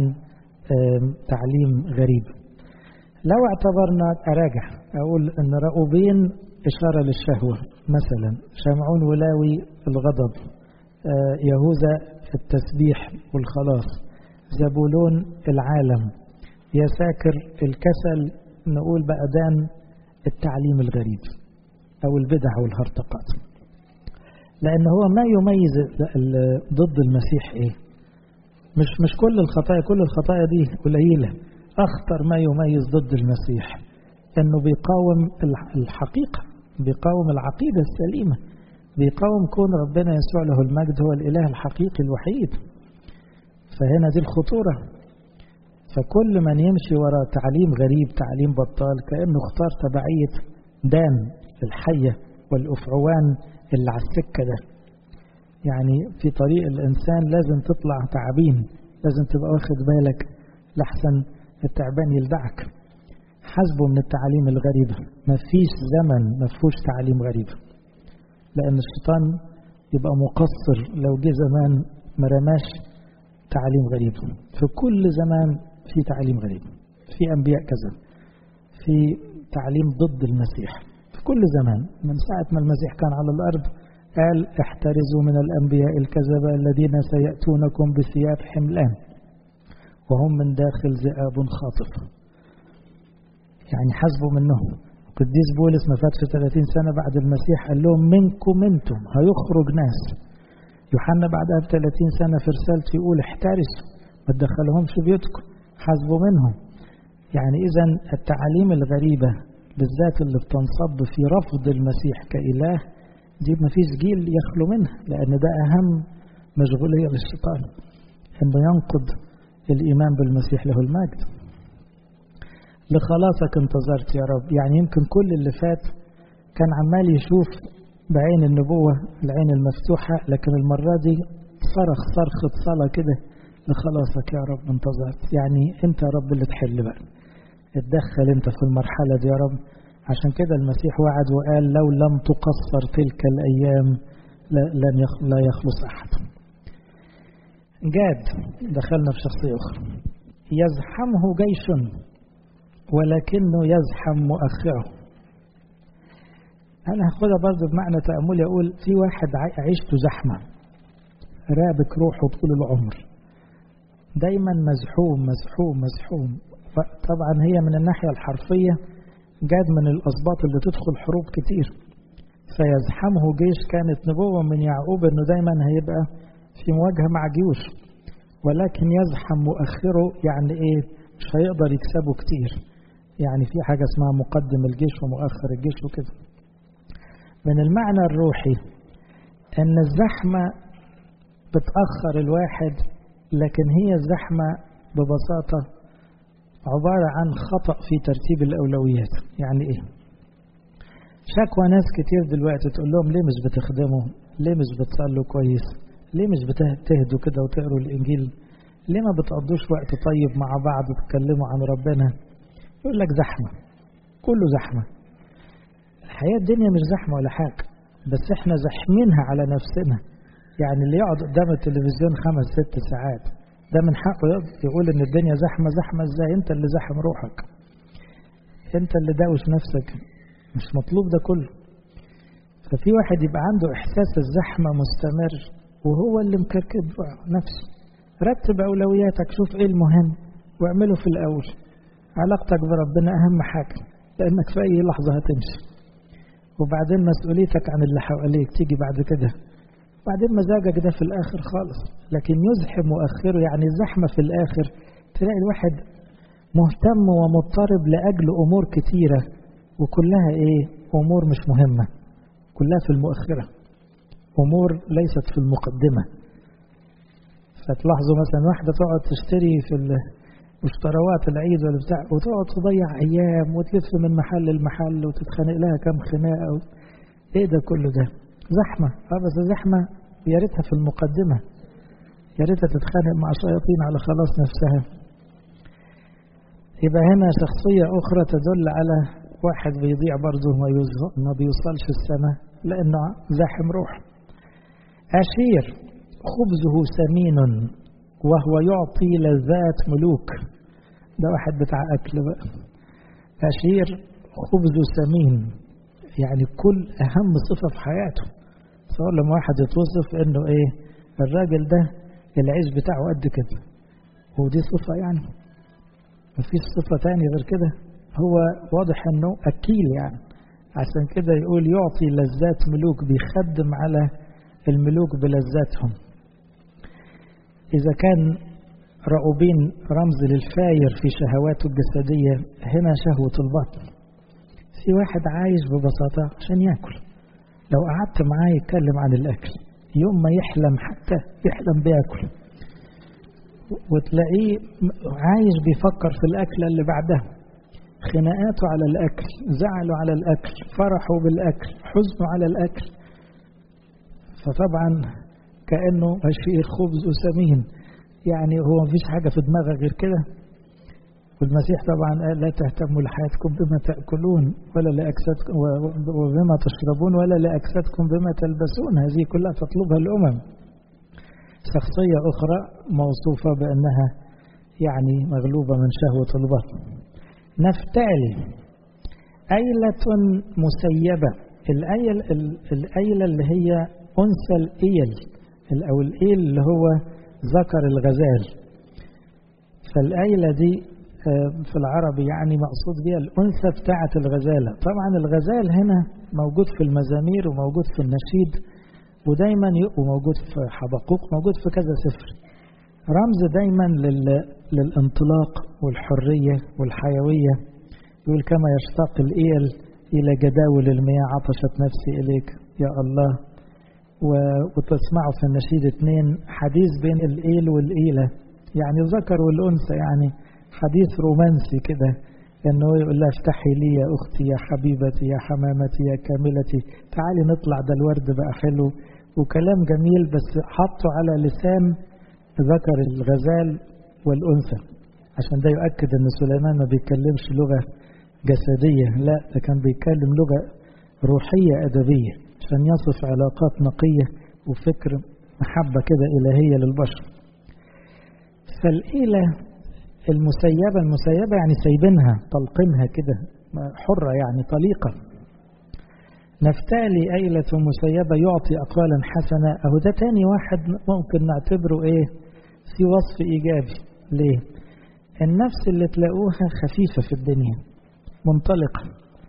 تعليم غريب لو اعتبرنا أراجع أقول أن رأوبين إشارة للشهوة مثلا شمعون ولاوي الغضب يهوذا التسبيح والخلاص زبولون العالم يساكر الكسل نقول بقى دان التعليم الغريب أو البدع والهرطقات لأن هو ما يميز ضد المسيح إيه مش مش كل الخطايا كل الخطايا دي قليلة أخطر ما يميز ضد المسيح أنه بيقاوم الحقيقة بيقاوم العقيدة السليمة بيقاوم كون ربنا يسوع له المجد هو الإله الحقيقي الوحيد فهنا دي الخطورة فكل من يمشي وراء تعليم غريب تعليم بطال كأنه اختار تبعية دان الحية والأفعوان اللي على السكة ده يعني في طريق الإنسان لازم تطلع تعبين لازم تبقى واخد بالك لحسن التعبان يلدعك حسبه من التعاليم الغريبة ما فيش زمن ما فيهوش تعاليم غريبة لأن الشيطان يبقى مقصر لو جه زمان ما رماش تعاليم غريبة في كل زمان في تعاليم غريبة في أنبياء كذا في تعليم ضد المسيح في كل زمان من ساعة ما المسيح كان على الأرض قال احترزوا من الأنبياء الكذبة الذين سيأتونكم بثياب حملان وهم من داخل ذئاب خاطف يعني حسبوا منهم قديس بولس ما فاتش 30 سنة بعد المسيح قال لهم منكم انتم هيخرج ناس يوحنا بعدها ب 30 سنة في رسالته يقول احترسوا ما تدخلهمش بيوتكم حاسبوا منهم يعني إذا التعاليم الغريبة بالذات اللي بتنصب في رفض المسيح كإله دي ما فيش جيل يخلو منها لأن ده أهم مشغولية للشيطان إنه ينقض الإيمان بالمسيح له المجد لخلاصك انتظرت يا رب يعني يمكن كل اللي فات كان عمال يشوف بعين النبوة العين المفتوحة لكن المرة دي صرخ صرخة صلاة كده لخلاصك يا رب انتظرت يعني انت يا رب اللي تحل بقى اتدخل انت في المرحلة دي يا رب عشان كده المسيح وعد وقال لو لم تقصر تلك الأيام لن لا يخلص أحد جاد دخلنا في شخصية أخرى يزحمه جيش ولكنه يزحم مؤخره أنا هاخدها برضه بمعنى تأملي أقول في واحد عيشته زحمة رابك روحه طول العمر دايما مزحوم مزحوم مزحوم طبعا هي من الناحية الحرفية جاد من الأسباط اللي تدخل حروب كتير فيزحمه جيش كانت نبوة من يعقوب أنه دايما هيبقى في مواجهة مع جيوش ولكن يزحم مؤخره يعني إيه مش هيقدر يكسبه كتير يعني في حاجة اسمها مقدم الجيش ومؤخر الجيش وكده من المعنى الروحي أن الزحمة بتأخر الواحد لكن هي الزحمة ببساطة عبارة عن خطأ في ترتيب الأولويات يعني إيه شكوى ناس كتير دلوقتي تقول لهم ليه مش بتخدموا ليه مش بتصلوا كويس ليه مش بتهدوا كده وتقروا الإنجيل ليه ما بتقضوش وقت طيب مع بعض وتتكلموا عن ربنا يقول لك زحمة كله زحمة الحقيقة الدنيا مش زحمة ولا حاجة بس احنا زحمينها على نفسنا يعني اللي يقعد قدام التلفزيون خمس ست ساعات ده من حقه يقول ان الدنيا زحمة زحمة ازاي انت اللي زحم روحك انت اللي داوش نفسك مش مطلوب ده كله ففي واحد يبقى عنده احساس الزحمة مستمر وهو اللي مكركب نفسه رتب اولوياتك شوف ايه المهم واعمله في الاول علاقتك بربنا اهم حاجة لانك في اي لحظة هتمشي وبعدين مسؤوليتك عن اللي حواليك تيجي بعد كده بعدين مزاجك ده في الآخر خالص لكن يزحم مؤخره يعني الزحمة في الآخر تلاقي الواحد مهتم ومضطرب لأجل أمور كتيرة وكلها إيه أمور مش مهمة كلها في المؤخرة أمور ليست في المقدمة فتلاحظوا مثلا واحدة تقعد تشتري في مشتروات العيد ولا بتاع وتقعد تضيع أيام وتلف من محل لمحل وتتخانق لها كم خناقة إيه ده كله ده زحمة اه بس زحمة يا ريتها في المقدمة يا ريتها تتخانق مع شياطين على خلاص نفسها يبقى هنا شخصية أخرى تدل على واحد بيضيع برضه ما بيوصلش السماء لأنه زاحم روح أشير خبزه سمين وهو يعطي لذات ملوك ده واحد بتاع أكل بقى أشير خبزه سمين يعني كل أهم صفة في حياته صار لما واحد يتوصف إنه إيه الراجل ده العيش بتاعه قد كده ودي صفة يعني مفيش صفة تاني غير كده هو واضح إنه أكيل يعني عشان كده يقول يعطي لذات ملوك بيخدم على الملوك بلذاتهم إذا كان رأوبين رمز للفاير في شهواته الجسدية هنا شهوة البطن في واحد عايش ببساطة عشان ياكل لو قعدت معاه يتكلم عن الأكل يوم ما يحلم حتى يحلم بياكل وتلاقيه عايش بيفكر في الأكلة اللي بعدها خناقاته على الأكل زعله على الأكل فرحه بالأكل حزنه على الأكل فطبعا كأنه أشير خبز وسمين يعني هو مفيش حاجة في دماغه غير كده والمسيح طبعا قال لا تهتموا لحياتكم بما تأكلون ولا لأجسادكم وبما تشربون ولا لأجسادكم بما تلبسون هذه كلها تطلبها الأمم شخصية أخرى موصوفة بأنها يعني مغلوبة من شهوة البطن نفتالي أيلة مسيبة الأيل الأيلة اللي هي أنثى الإيل أو الإيل اللي هو ذكر الغزال فالأيلة دي في العربي يعني مقصود بها الأنثى بتاعة الغزالة طبعا الغزال هنا موجود في المزامير وموجود في النشيد ودايما وموجود في حبقوق موجود في كذا سفر رمز دايما للانطلاق والحرية والحيوية يقول كما يشتاق الإيل إلى جداول المياه عطشت نفسي إليك يا الله وتسمعوا في النشيد اثنين حديث بين الإيل والإيلة يعني الذكر والأنثى يعني حديث رومانسي كده انه يقول لها افتحي لي يا اختي يا حبيبتي يا حمامتي يا كاملتي تعالي نطلع ده الورد بقى حلو وكلام جميل بس حطه على لسان ذكر الغزال والانثى عشان ده يؤكد ان سليمان ما بيتكلمش لغه جسدية لا ده كان بيتكلم لغة روحية أدبية عشان يصف علاقات نقية وفكر محبة كده إلهية للبشر فالإيلة المسيبة المسيبة يعني سايبينها طلقينها كده حرة يعني طليقة نفتالي أيلة مسيبة يعطي أقوالا حسنة أهو ده تاني واحد ممكن نعتبره إيه في وصف إيجابي ليه النفس اللي تلاقوها خفيفة في الدنيا منطلقة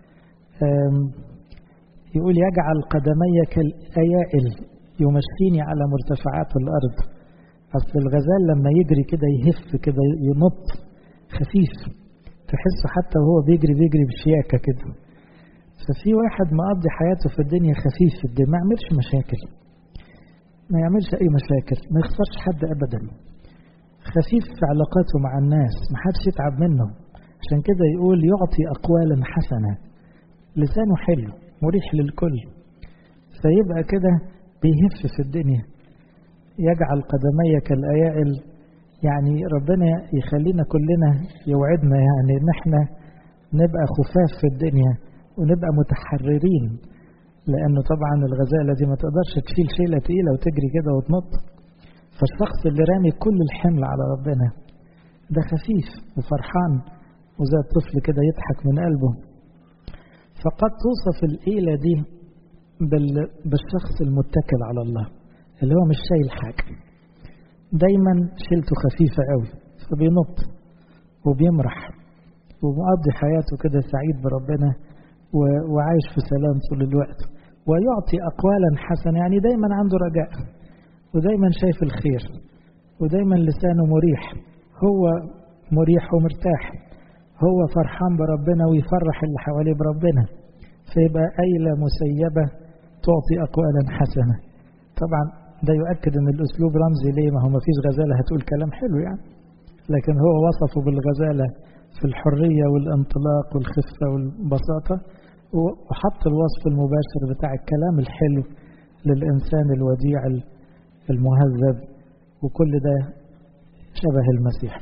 يقول يجعل قدمي كالأيائل يمشيني على مرتفعات الأرض أصل الغزال لما يجري كده يهف كده ينط خفيف تحسه حتى وهو بيجري بيجري بشياكة كده ففي واحد مقضي حياته في الدنيا خفيف في الدنيا ما يعملش مشاكل ما يعملش أي مشاكل ما يخسرش حد أبدا خفيف في علاقاته مع الناس ما حدش يتعب منه عشان كده يقول يعطي أقوالا حسنة لسانه حلو مريح للكل فيبقى كده بيهف في الدنيا يجعل قدمي كالأيائل يعني ربنا يخلينا كلنا يوعدنا يعني ان احنا نبقى خفاف في الدنيا ونبقى متحررين لانه طبعا الغزاله دي ما تقدرش تشيل شيله تقيله وتجري كده وتنط فالشخص اللي رامي كل الحمل على ربنا ده خفيف وفرحان وزي الطفل كده يضحك من قلبه فقد توصف الإيلة دي بالشخص المتكل على الله اللي هو مش شايل حاجة دايما شيلته خفيفة قوي فبينط وبيمرح ومقضي حياته كده سعيد بربنا وعايش في سلام طول الوقت ويعطي أقوالا حسنة يعني دايما عنده رجاء ودايما شايف الخير ودايما لسانه مريح هو مريح ومرتاح هو فرحان بربنا ويفرح اللي حواليه بربنا فيبقى أيلة مسيبة تعطي أقوالا حسنة طبعا ده يؤكد ان الاسلوب رمزي ليه ما هو ما فيش غزاله هتقول كلام حلو يعني لكن هو وصفه بالغزاله في الحريه والانطلاق والخفه والبساطه وحط الوصف المباشر بتاع الكلام الحلو للانسان الوديع المهذب وكل ده شبه المسيح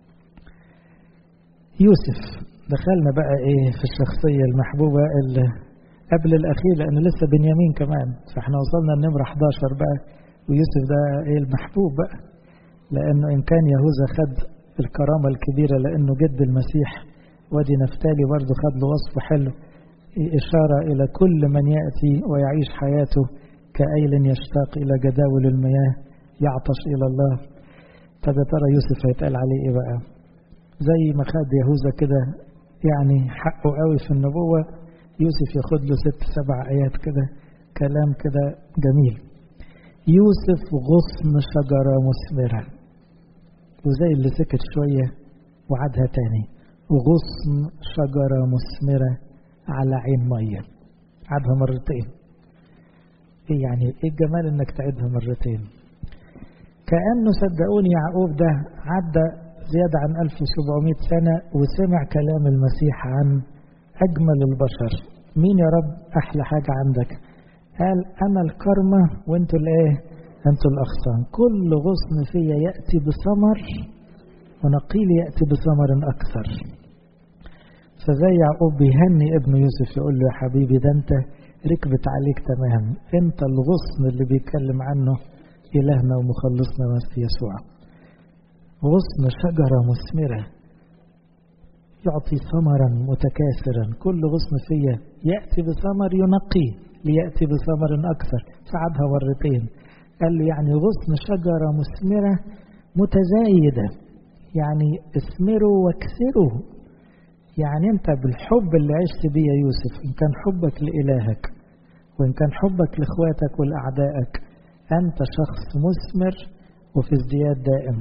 يوسف دخلنا بقى ايه في الشخصيه المحبوبه اللي قبل الاخير لان لسه بنيامين كمان فاحنا وصلنا النمره 11 بقى ويوسف ده ايه المحبوب بقى لانه ان كان يهوذا خد الكرامه الكبيره لانه جد المسيح وادي نفتالي برضه خد له وصف حلو اشاره الى كل من ياتي ويعيش حياته كأيل يشتاق الى جداول المياه يعطش الى الله طب يا ترى يوسف هيتقال عليه ايه بقى زي ما خد يهوذا كده يعني حقه قوي في النبوه يوسف ياخد له ست سبع ايات كده كلام كده جميل يوسف غصن شجرة مثمرة وزي اللي سكت شوية وعدها تاني غصن شجرة مثمرة على عين مية عدها مرتين ايه يعني ايه الجمال انك تعيدها مرتين كأنه صدقوني يعقوب ده عدى زيادة عن 1700 سنة وسمع كلام المسيح عن أجمل البشر مين يا رب أحلى حاجة عندك قال أنا الكرمة وأنتوا الإيه أنتوا الأغصان كل غصن فيا يأتي بثمر ونقيل يأتي بثمر أكثر فزي يعقوب بيهني ابن يوسف يقول له يا حبيبي ده أنت ركبت عليك تمام أنت الغصن اللي بيتكلم عنه إلهنا ومخلصنا يسوع غصن شجرة مثمرة يعطي ثمرا متكاثرا كل غصن فيا يأتي بثمر ينقي ليأتي بثمر أكثر فعدها مرتين قال له يعني غصن شجرة مثمرة متزايدة يعني اثمروا واكثروا يعني انت بالحب اللي عشت بيه يا يوسف ان كان حبك لإلهك وان كان حبك لاخواتك ولأعدائك انت شخص مثمر وفي ازدياد دائم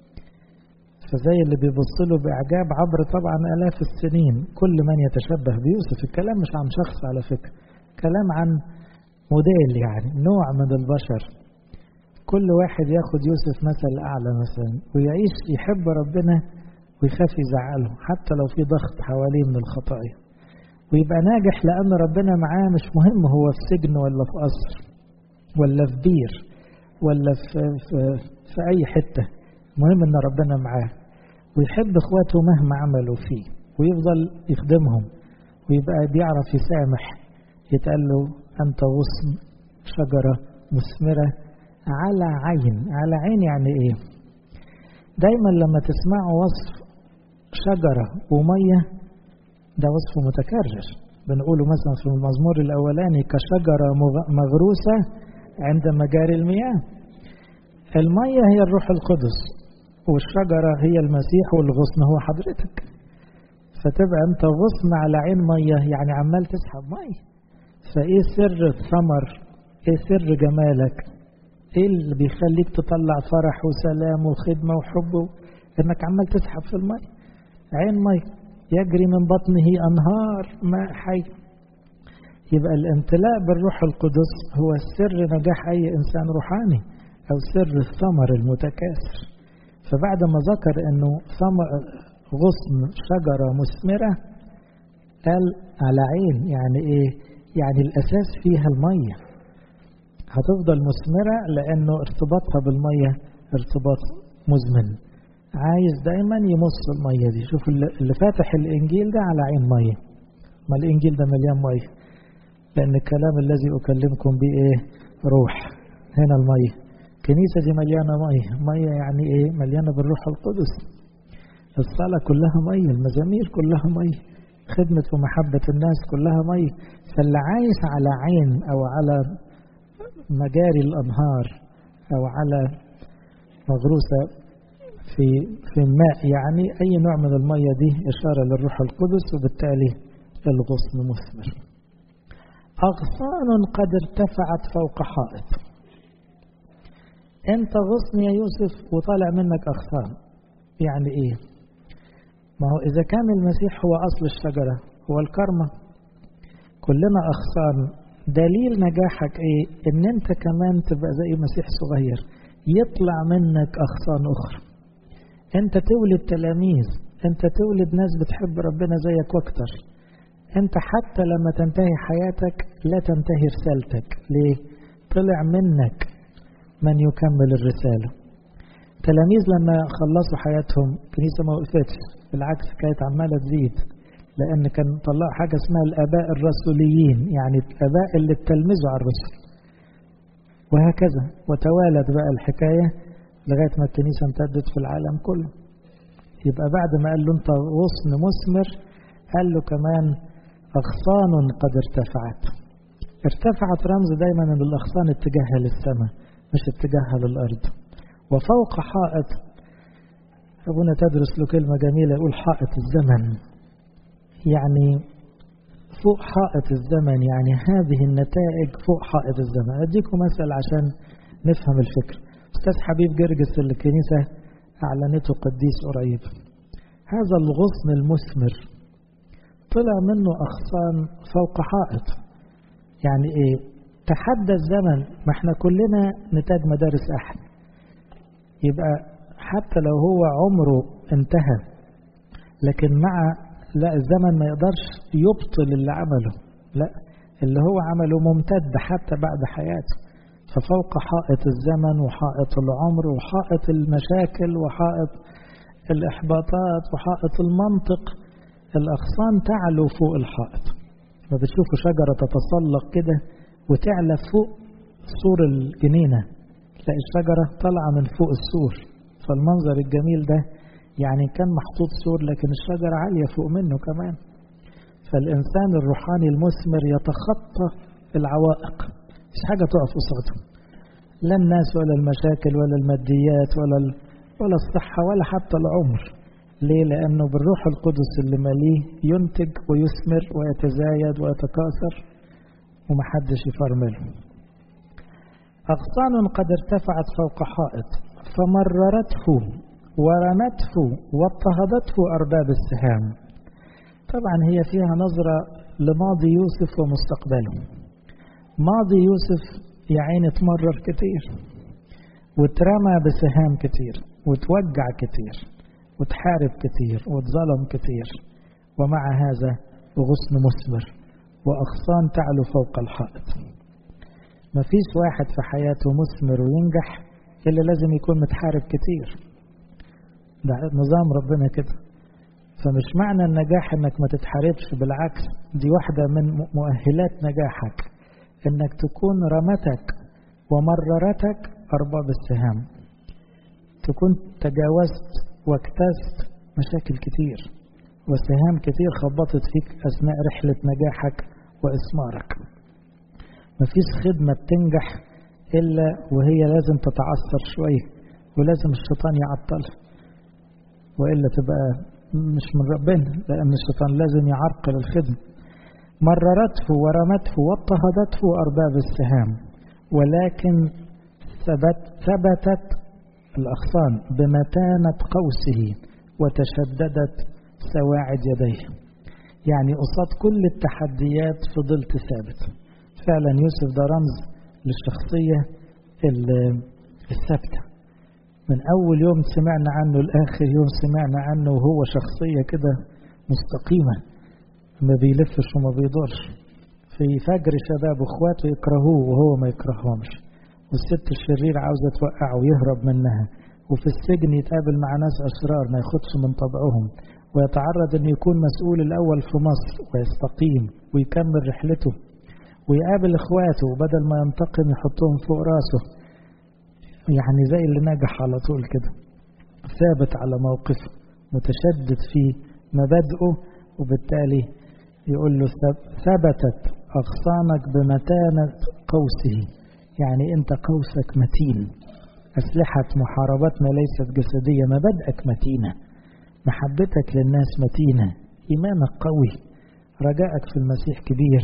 فزي اللي بيبص له بإعجاب عبر طبعا آلاف السنين كل من يتشبه بيوسف الكلام مش عن شخص على فكرة كلام عن موديل يعني نوع من البشر كل واحد ياخد يوسف مثل أعلى مثلا ويعيش يحب ربنا ويخاف يزعله حتى لو في ضغط حواليه من الخطايا ويبقى ناجح لأن ربنا معاه مش مهم هو في سجن ولا في قصر ولا في بير ولا في, في, في أي حتة المهم ان ربنا معاه ويحب اخواته مهما عملوا فيه ويفضل يخدمهم ويبقى بيعرف يسامح يتقال له أنت غصن شجرة مثمرة على عين على عين يعني إيه دايما لما تسمعوا وصف شجرة ومية ده وصف متكرر بنقوله مثلا في المزمور الأولاني كشجرة مغروسة عند مجاري المياه المية هي الروح القدس والشجرة هي المسيح والغصن هو حضرتك فتبقى انت غصن على عين مية يعني عمال تسحب مية فايه سر الثمر ايه سر جمالك ايه اللي بيخليك تطلع فرح وسلام وخدمة وحب انك عمال تسحب في المية عين مية يجري من بطنه انهار ماء حي يبقى الامتلاء بالروح القدس هو سر نجاح اي انسان روحاني او سر الثمر المتكاثر فبعد ما ذكر انه ثمر غصن شجرة مثمرة قال على عين يعني ايه يعني الاساس فيها المية هتفضل مثمرة لانه ارتباطها بالمية ارتباط مزمن عايز دايما يمص المية دي شوف اللي فاتح الانجيل ده على عين مية ما الانجيل ده مليان مية لان الكلام الذي اكلمكم به ايه روح هنا المية الكنيسة دي مليانة مية مية يعني ايه مليانة بالروح القدس الصلاة كلها مية المزامير كلها مية خدمة ومحبة الناس كلها مية فاللي عايش على عين أو على مجاري الأنهار أو على مغروسة في في الماء يعني أي نوع من المية دي إشارة للروح القدس وبالتالي الغصن مثمر أغصان قد ارتفعت فوق حائط أنت غصن يا يوسف وطالع منك أغصان يعني إيه ما هو إذا كان المسيح هو أصل الشجرة هو الكرمة كلنا أغصان دليل نجاحك إيه إن أنت كمان تبقى زي مسيح صغير يطلع منك أغصان أخرى أنت تولد تلاميذ أنت تولد ناس بتحب ربنا زيك واكتر أنت حتى لما تنتهي حياتك لا تنتهي رسالتك ليه طلع منك من يكمل الرسالة تلاميذ لما خلصوا حياتهم كنيسة ما وقفتش بالعكس كانت عمالة تزيد لأن كان طلعوا حاجة اسمها الآباء الرسوليين يعني الآباء اللي اتلمذوا على الرسل وهكذا وتوالت بقى الحكاية لغاية ما الكنيسة امتدت في العالم كله يبقى بعد ما قال له انت غصن مثمر قال له كمان أغصان قد ارتفعت ارتفعت رمز دايما ان الأغصان اتجاهها للسماء مش اتجاهها للأرض وفوق حائط أبونا تدرس له كلمة جميلة يقول حائط الزمن يعني فوق حائط الزمن يعني هذه النتائج فوق حائط الزمن أديكم مثل عشان نفهم الفكر أستاذ حبيب جرجس اللي الكنيسة أعلنته قديس قريب هذا الغصن المثمر طلع منه أغصان فوق حائط يعني إيه تحدى الزمن ما احنا كلنا نتاج مدارس أحد يبقى حتى لو هو عمره انتهى لكن مع لا الزمن ما يقدرش يبطل اللي عمله لا اللي هو عمله ممتد حتى بعد حياته ففوق حائط الزمن وحائط العمر وحائط المشاكل وحائط الإحباطات وحائط المنطق الأغصان تعلو فوق الحائط ما بتشوفوا شجرة تتسلق كده وتعلى فوق سور الجنينة تلاقي الشجرة طالعة من فوق السور فالمنظر الجميل ده يعني كان محطوط سور لكن الشجرة عالية فوق منه كمان فالإنسان الروحاني المثمر يتخطى العوائق مش حاجة تقف قصاده لا الناس ولا المشاكل ولا الماديات ولا ولا الصحة ولا حتى العمر ليه؟ لأنه بالروح القدس اللي مليه ينتج ويثمر ويتزايد ويتكاثر ومحدش يفرمله أغصان قد ارتفعت فوق حائط فمررته ورمته واضطهدته أرباب السهام طبعا هي فيها نظرة لماضي يوسف ومستقبله ماضي يوسف يا عيني اتمرر كتير واترمى بسهام كتير وتوجع كتير وتحارب كتير واتظلم كتير ومع هذا غصن مثمر وأغصان تعلو فوق الحائط مفيش واحد في حياته مثمر وينجح إلا لازم يكون متحارب كتير ده نظام ربنا كده فمش معنى النجاح انك ما تتحاربش بالعكس دي واحدة من مؤهلات نجاحك انك تكون رمتك ومررتك ارباب السهام تكون تجاوزت واجتزت مشاكل كتير وسهام كتير خبطت فيك اثناء رحلة نجاحك واسمارك مفيش خدمة بتنجح الا وهي لازم تتعثر شوية ولازم الشيطان يعطلها والا تبقى مش من ربنا لأن الشيطان لازم يعرقل الخدمة مررته ورمته واضطهدته أرباب السهام ولكن ثبت ثبتت الأغصان بمتانة قوسه وتشددت سواعد يديه يعني قصاد كل التحديات فضلت ثابت فعلا يوسف ده رمز للشخصية الثابته من أول يوم سمعنا عنه لآخر يوم سمعنا عنه وهو شخصية كده مستقيمة ما بيلفش وما بيدورش في فجر شباب اخواته يكرهوه وهو ما يكرههمش والست الشريرة عاوزة توقعه ويهرب منها وفي السجن يتقابل مع ناس أشرار ما ياخدش من طبعهم ويتعرض أن يكون مسؤول الأول في مصر ويستقيم ويكمل رحلته ويقابل اخواته وبدل ما ينتقم يحطهم فوق راسه يعني زي اللي نجح على طول كده ثابت على موقفه متشدد في مبادئه وبالتالي يقول له ثبتت أغصانك بمتانة قوسه يعني أنت قوسك متين أسلحة محاربتنا ليست جسدية مبادئك متينة محبتك للناس متينة إيمانك قوي رجائك في المسيح كبير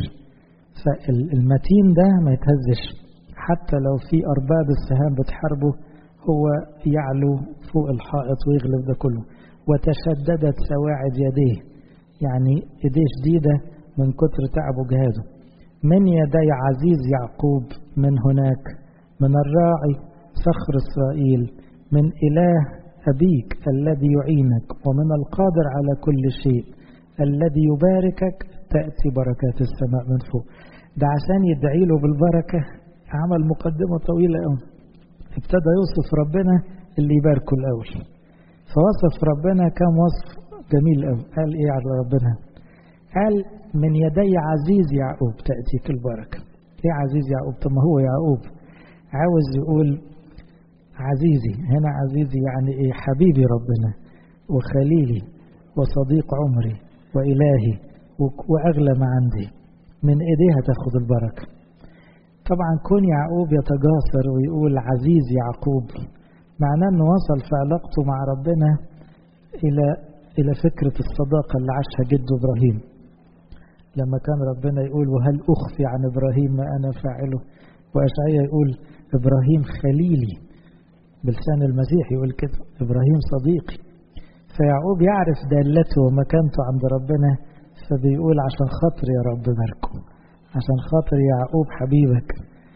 فالمتين ده ما يتهزش حتى لو في أرباب السهام بتحاربه هو يعلو فوق الحائط ويغلب ده كله وتشددت سواعد يديه يعني ايديه شديدة من كتر تعبه جهاده من يدي عزيز يعقوب من هناك من الراعي صخر إسرائيل من إله أبيك الذي يعينك ومن القادر على كل شيء الذي يباركك تأتي بركات السماء من فوق ده عشان يدعي له بالبركة عمل مقدمة طويلة قوي ابتدى يوصف ربنا اللي يباركه الأول فوصف ربنا كم وصف جميل قوي قال ايه على ربنا قال من يدي عزيز يعقوب تأتيك البركة ايه عزيز يعقوب طب ما هو يعقوب عاوز يقول عزيزي هنا عزيزي يعني ايه حبيبي ربنا وخليلي وصديق عمري وإلهي وأغلى ما عندي من إيديها تاخد البركة طبعا كون يعقوب يتجاسر ويقول عزيز يعقوب معناه انه وصل في علاقته مع ربنا الى الى فكره الصداقه اللي عاشها جده ابراهيم لما كان ربنا يقول وهل اخفي عن ابراهيم ما انا فاعله واشعيا يقول ابراهيم خليلي بلسان المسيح يقول كده ابراهيم صديقي فيعقوب يعرف دالته ومكانته عند ربنا فبيقول عشان خاطر يا رب باركه عشان خاطر يعقوب حبيبك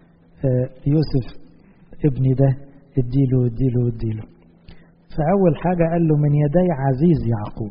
يوسف ابني ده اديله اديله اديله فأول حاجة قال له من يدي عزيز يعقوب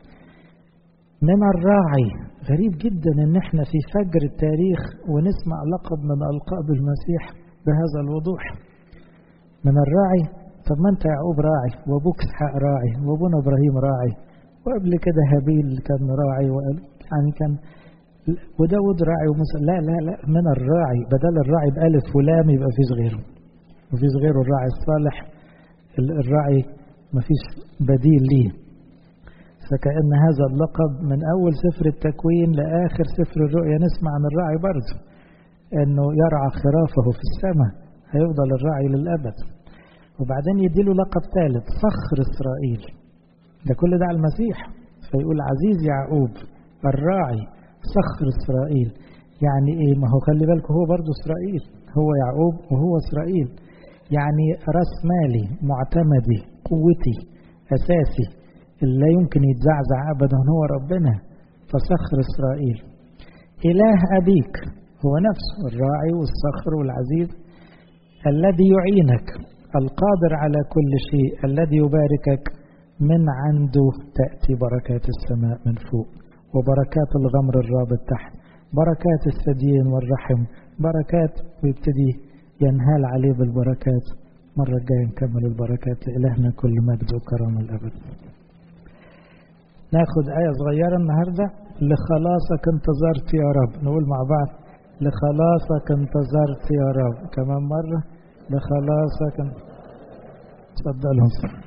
من الراعي غريب جدا ان احنا في فجر التاريخ ونسمع لقب من ألقاب المسيح بهذا الوضوح من الراعي طب ما انت يعقوب راعي وابوك اسحاق راعي وابونا ابراهيم راعي وقبل كده هابيل كان راعي يعني كان وداود راعي وموسى لا لا لا من الراعي بدل الراعي بألف ولام يبقى فيش غيره مفيش غيره الراعي الصالح الراعي مفيش بديل ليه فكأن هذا اللقب من أول سفر التكوين لآخر سفر الرؤيا نسمع عن الراعي برضه أنه يرعى خرافه في السماء هيفضل الراعي للأبد وبعدين يديله لقب ثالث صخر إسرائيل ده كل ده على المسيح فيقول عزيز يعقوب الراعي صخر إسرائيل يعني إيه ما هو خلي بالكم هو برضه إسرائيل هو يعقوب وهو إسرائيل يعني راس مالي معتمدي قوتي أساسي اللي لا يمكن يتزعزع أبدا هو ربنا فصخر إسرائيل إله أبيك هو نفسه الراعي والصخر والعزيز الذي يعينك القادر على كل شيء الذي يباركك من عنده تأتي بركات السماء من فوق وبركات الغمر الرابط تحت بركات الثديين والرحم بركات ويبتدي ينهال عليه بالبركات مرة الجاية نكمل البركات لإلهنا كل مجد وكرم الأبد ناخد آية صغيرة النهاردة لخلاصك انتظرت يا رب نقول مع بعض لخلاصك انتظرت يا رب كمان مرة لخلاصك تفضلهم